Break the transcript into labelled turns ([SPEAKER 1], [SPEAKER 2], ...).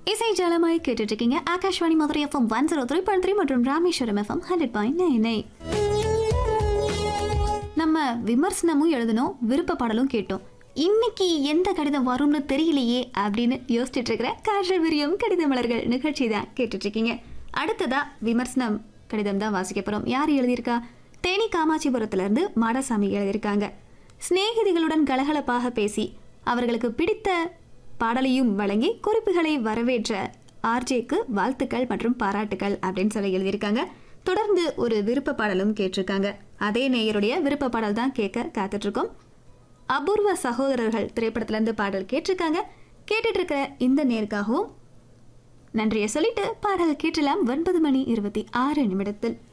[SPEAKER 1] இசை ஜாலமாய் கேட்டுட்டு இருக்கீங்க Akashvani Madurai FM one zero three point three மற்றும் Rameswaram FM hundred point nine nine நம்ம விமர்சனமும் எழுதணும் விருப்ப பாடலும் கேட்டோம் இன்னைக்கு எந்த கடிதம் வரும்னு தெரியலையே அப்படின்னு யோசிச்சுட்டு இருக்கிற காற்றல் விரியம் கடித மலர்கள் நிகழ்ச்சி தான் கேட்டுட்டு இருக்கீங்க அடுத்ததா விமர்சனம் கடிதம் தான் வாசிக்க போறோம் யார் எழுதியிருக்கா தேனி காமாட்சிபுரத்துல இருந்து மாடசாமி எழுதியிருக்காங்க சிநேகிதிகளுடன் கலகலப்பாக பேசி அவர்களுக்கு பிடித்த பாடலையும் வழங்கி குறிப்புகளை வரவேற்ற ஆர்ஜேக்கு வாழ்த்துக்கள் மற்றும் பாராட்டுக்கள் அப்படின்னு சொல்லி எழுதியிருக்காங்க தொடர்ந்து ஒரு விருப்ப பாடலும் கேட்டிருக்காங்க அதே நேயருடைய விருப்ப பாடல் தான் கேட்க காத்துட்டு இருக்கோம் அபூர்வ சகோதரர்கள் திரைப்படத்துல இருந்து பாடல் கேட்டிருக்காங்க கேட்டுட்டு இருக்கிற இந்த நேருக்காகவும் நன்றியை சொல்லிட்டு பாடல் கேட்டலாம் ஒன்பது மணி இருபத்தி ஆறு நிமிடத்தில்